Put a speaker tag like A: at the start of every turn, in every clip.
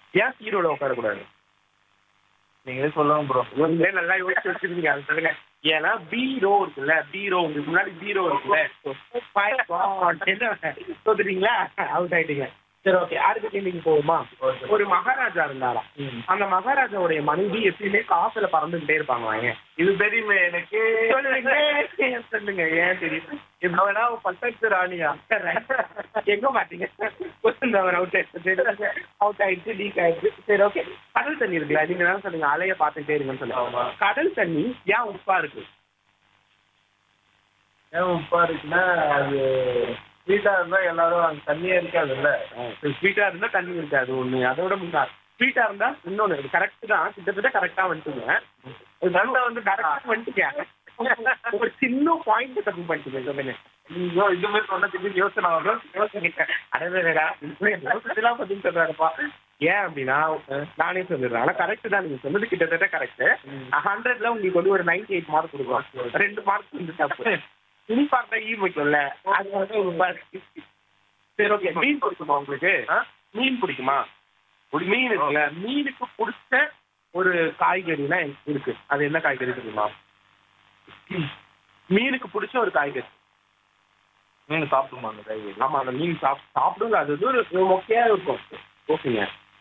A: ஏன் ஹீரோல உட்காரக்கூடாது
B: நீங்களே சொல்லுங்க ப்ரோ
A: நீங்களே நல்லா யோசிச்சு வச்சிருக்கீங்க அது சொல்லுங்க ஏன்னா பீரோ இருக்குல்ல பீரோ உங்களுக்கு முன்னாடி பீரோ இருக்குல்ல என்ன தோத்துட்டீங்களா அவுட் ஆயிட்டீங்க சரி ஓகே அடுத்த கேள்விக்கு போகுமா ஒரு மகாராஜா இருந்தாராம் அந்த மகாராஜாவுடைய மனைவி எப்பயுமே காசுல பறந்துகிட்டே இருப்பாங்க வாங்க
B: இது தெரியுமே எனக்கு
A: சொல்லுங்க சொல்லுங்க ஏன் தெரியும்
B: அவனா பட்டத்து ராணியா
A: எங்க மாட்டீங்க அவர் அவுட் ஆயிடுச்சு அவுட் ஆயிடுச்சு லீக் ஆயிடுச்சு சரி ஓகே கடல் தண்ணி இருக்குல்ல நீங்க தான் சொல்லுங்க அலைய பார்த்துட்டே இருங்கன்னு
B: ஆமா.
A: சொல்லுங்க கடல் தண்ணி ஏன் உப்பா இருக்கு
B: ஏன் உப்பா இருக்குன்னா அது ஸ்வீட்டா இருந்தா எல்லாரும் அங்க தண்ணியே இருக்காதுல்ல
A: ஸ்வீட்டா இருந்தா தண்ணி இருக்காது ஒண்ணு அதோட முன்னா ஸ்வீட்டா இருந்தா இன்னொன்னு கரெக்ட் தான் கிட்டத்தட்ட கரெக்டா வந்துட்டுங்க நல்லா வந்து கரெக்டா வந்துட்டீங்க ஒரு சின்ன பாயிண்ட் தப்பு பண்ணிட்டீங்க சொல்லுங்க
B: ஐயோ இது மாதிரி சொன்னதுக்கு யோசனை ஆகும்
A: இதெல்லாம் பதில் சொல்றாருப்பா ஏன் அப்படின்னா நானே சொல்லிடுறேன் ஆனா கரெக்ட் தான் நீங்க சொன்னது கிட்டத்தட்ட கரெக்ட் ஹண்ட்ரட்ல உங்களுக்கு வந்து ஒரு நைன்டி எயிட் மார்க் கொடுக்கும் ரெண்டு மார்க் வந்து தப்பு இனி பார்த்தா ஈ வைக்கும்ல அது வந்து ஒரு mark. சரி ஓகே மீன் பிடிக்குமா உங்களுக்கு
B: ஆ?
A: மீன் பிடிக்குமா ஒரு மீன் இருக்குல்ல மீனுக்கு பிடிச்ச ஒரு காய்கறினா இருக்கு அது என்ன காய்கறி தெரியுமா மீனுக்கு பிடிச்ச ஒரு காய்கறி
B: மீன் சாப்பிடுமா அந்த காய்கறி
A: ஆமா அந்த மீன் சாப் சாப்பிடுங்க அது வந்து ஒரு மொக்கையா இருக்கும் ஓகேங்க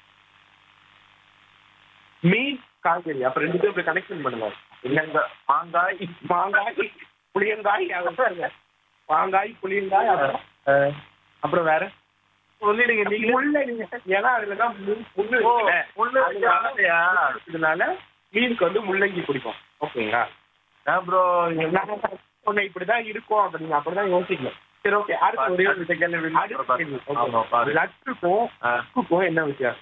A: மீன் காய்கறி அப்ப ரெண்டு பேரும் இப்படி கனெக்ஷன் பண்ணுங்க
B: இல்லைங்க மாங்காய்
A: மாங்காய் புளியங்காய் அவ்வளவுதாங்க. மாங்காய் புளியங்காய் அப்புறம் அப்புறம் வேற
B: சொல்லிடுங்க நீங்களே
A: முள்ளங்கிங்க. ஏன்னா அதுலதான் மு- முள்ளு
B: ஓ,
A: இருக்குல்ல.
B: முள்ளு இருக்கு,
A: அதுல
B: அதனாலயா?
A: இதனால மீனுக்கு வந்து முள்ளங்கி பிடிக்கும் ஓகேங்களா
B: ஏன் ப்ரோ
A: ஒண்ணு இப்படிதான் இருக்கும் அப்ப நீங்க அப்படிதான் யோசிக்கணும் சரி ஓகே அடுத்த ஒரே ஒரு கேள்வி அடுத்த கேள்வி
B: ஆமா, பாரு.
A: லட்டுக்கும் அக்குக்கும் என்ன வித்தியாசம்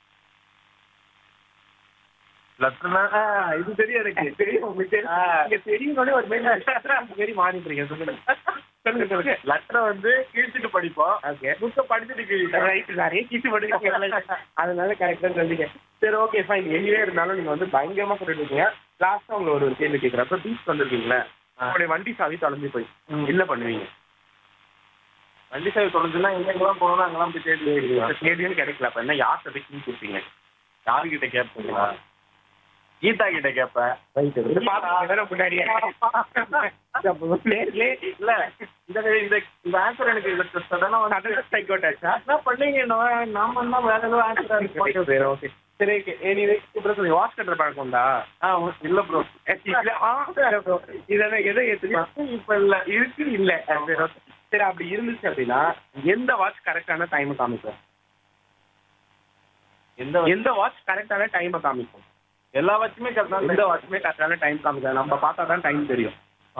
B: லட்சணா
A: ஆ, இது தெரியும் எனக்கு தெரியும் உங்களுக்கு தெரியும்
B: ஆ.
A: நீங்க தெரியும்னோட ஒரு மாதிரி மாதிரி மாறிடுறீங்க சொல்லுங்க சொல்லுங்க சொல்லுங்க
B: லெட்டரை வந்து கிழிச்சிட்டு படிப்போம்
A: ஓகே
B: புக்கை படிச்சுட்டு கிழிப்போம்
A: ரைட் நிறைய கீச்சு படிக்க அதனால கரெக்டா சொல்லிங்க சரி ஓகே ஃபைன் எனிவே இருந்தாலும் நீங்க வந்து பயங்கரமா சொல்லிருக்கீங்க லாஸ்டா உங்களை ஒரு கேள்வி கேட்கறப்ப பீச் வந்திருக்கீங்களா உங்களுடைய வண்டி சாவி தொலைஞ்சு போய்
B: ம்.
A: என்ன பண்ணுவீங்க
B: வண்டி சாவி தொலைஞ்சுன்னா எங்கெங்கெல்லாம் போகணும் அங்கெல்லாம் போய் தேடி
A: கேள்வியும் கிடைக்கல அப்ப என்ன யார்கிட்ட போய் கீ கொடுப்பீங்க
B: யாருக்கிட்ட கேட்பீங்களா கீதா கிட்ட கேட்பேன்
A: ரைட் இது பாத்துங்க வேற முன்னாடியே நேர்லயே
B: இல்ல இந்த இந்த இந்த ஆன்சர் எனக்கு இதுக்கு சடனா வந்து
A: கடல் சைக்கோட்டாச்சா
B: என்ன பண்ணீங்க நான் நாம என்ன வேற ஏதோ ஆன்சரா இருக்கு
A: சரி ஓகே சரி ஓகே எனிவே இப்போ சொல்லி வாஷ் கட்டுற பழக்கம் உண்டா
B: ஆ இல்ல ப்ரோ
A: இல்ல, ஆ, சரி, bro. இதெல்லாம் எதை ஏத்துமா
B: இப்ப இல்ல
A: இருக்கு இல்ல சரி, okay. சரி அப்படி இருந்துச்சு அப்படின்னா எந்த வாட்ச் கரெக்டான டைம் காமிக்கும்
B: எந்த
A: எந்த வாட்ச் கரெக்டான டைம் காமிக்கும்
B: எல்லா வாட்சுமே கரெக்டா
A: எந்த வாட்ச்மே கரெக்டான டைம் காமிக்கும் நம்ம பார்த்தா தான் டைம் தெரியும்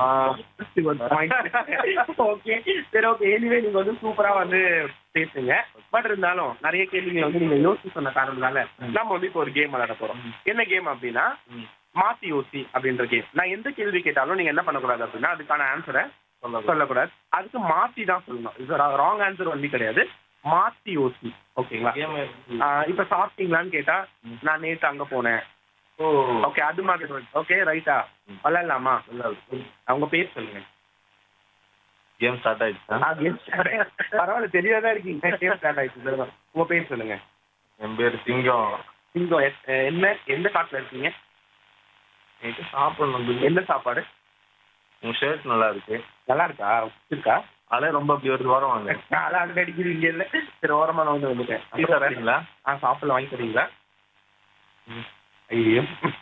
A: ஓகே சரி ஓகே எனிவே நீங்க வந்து சூப்பரா வந்து பேசுங்க பட் இருந்தாலும் நிறைய கேள்விகளை வந்து நீங்க யோசிச்சு சொன்ன காரணம்னால நம்ம வந்து இப்போ ஒரு கேம் விளையாட போறோம் என்ன கேம் அப்படின்னா மாத்தி யோசி அப்படின்ற கேம் நான் எந்த கேள்வி கேட்டாலும் நீங்க என்ன பண்ணக்கூடாது அப்படின்னா அதுக்கான ஆன்சரை சொல்லக்கூடாது அதுக்கு மாத்தி தான் சொல்லணும் இது ராங் ஆன்சர் வந்து கிடையாது மாத்தி யோசி ஓகேங்களா ஆஹ் இப்ப சாப்பிட்டீங்களான்னு கேட்டா நான் நேத்து அங்க போனேன்
B: ஓ
A: ஓகே அது மாதிரி ஓகே ரைட்டா விளையாடலாமா அவங்க பேர் சொல்லுங்க
B: கேம் ஸ்டார்ட் ஆயிடுச்சா
A: ஆ, game start ஆயிடுச்சு. பரவாயில்ல தெரியாதா இருக்கீங்க கேம் ஸ்டார்ட் ஆயிடுச்சு சொல்லுங்க உங்க பேர் சொல்லுங்க
B: என் பேர் சிங்கம்
A: சிங்கம் எ- அஹ் என்ன எந்த காட்டுல இருக்கீங்க
B: எனக்கு சாப்பிடணும்
A: என்ன சாப்பாடு
B: உங்க ஷர்ட் நல்லா இருக்கு
A: நல்லா இருக்கா இருக்கா
B: அதே ரொம்ப அப்படி ஒரு வாரம் வாங்க
A: அதான் அங்க அடிக்கிறீங்க இல்ல சரி ஓரமா நான் வந்து வந்துட்டேன்
B: பீஸா தரீங்களா
A: ஆ சாப்பிடல வாங்கி தரீங்களா ஐயோ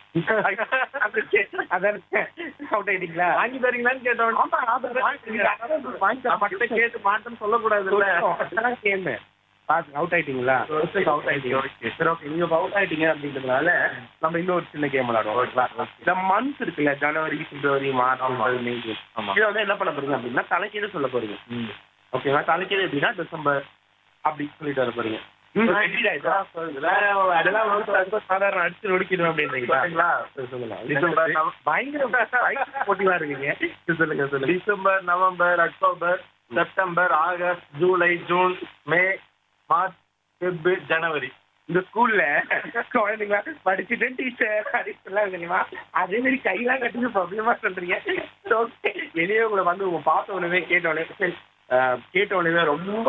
A: அதான் அவுட் ஆயிட்டீங்களா
B: வாங்கி தரீங்களான்னு கேட்டோம்
A: ஆமா, ஆமா, வாங்கி- வாங்கி தர
B: மட்டும் கேட்டு மாட்டேன்னு சொல்லக்கூடாது
A: அதான் கேமு அவுட் ஆயிட்டீங்களா அவுட் ஆயிட்டீங்க சரி ஓகே நீங்க அவுட் ஆயிட்டீங்க அப்படின்றதுனால நம்ம இன்னொரு சின்ன கேம் விளையாடுவோம் ஓகேவா இந்த மந்த் இருக்குல்ல ஜனவரி பிப்ரவரி மார்ச் ஏப்ரல், மே ஜூன்
B: ஆமா.
A: இதை வந்து என்ன பண்ண போறீங்க அப்படின்னா தலைக்கீழ சொல்ல போறீங்க ஓகேவா தலைக்கீழ எப்படின்னா டிசம்பர் அப்படி சொல்லிட்டு வர போறீங்க ம், repeat ஆயிடுச்சா? அதெல்லாம் வந்து ரொம்ப சாதாரண அடிச்சு நொடிக்கணும் அப்படின்றீங்களா சரி, சொல்லுங்க
B: டிசம்பர், நவ-
A: பயங்கர பயங்கர போட்டிவா இருக்கீங்க சரி, சொல்லுங்க சொல்லுங்க
B: டிசம்பர் நவம்பர் அக்டோபர் செப்டம்பர் ஆகஸ்ட் ஜூலை ஜூன் மே மார்ச் பிப்ரவரி ஜனவரி
A: இந்த ஸ்கூல்ல குழந்தைங்களா படிச்சுட்டு டீச்சர் அடிச்சுலாம் தெரியுமா அதே மாதிரி கையெல்லாம் கட்டிட்டு ப்ராப்ளமா சொல்றீங்க ஓகே வெளியே உங்களை வந்து உங்க பார்த்த உடனே கேட்ட உடனே சரி, அஹ், கேட்ட உடனே ரொம்ப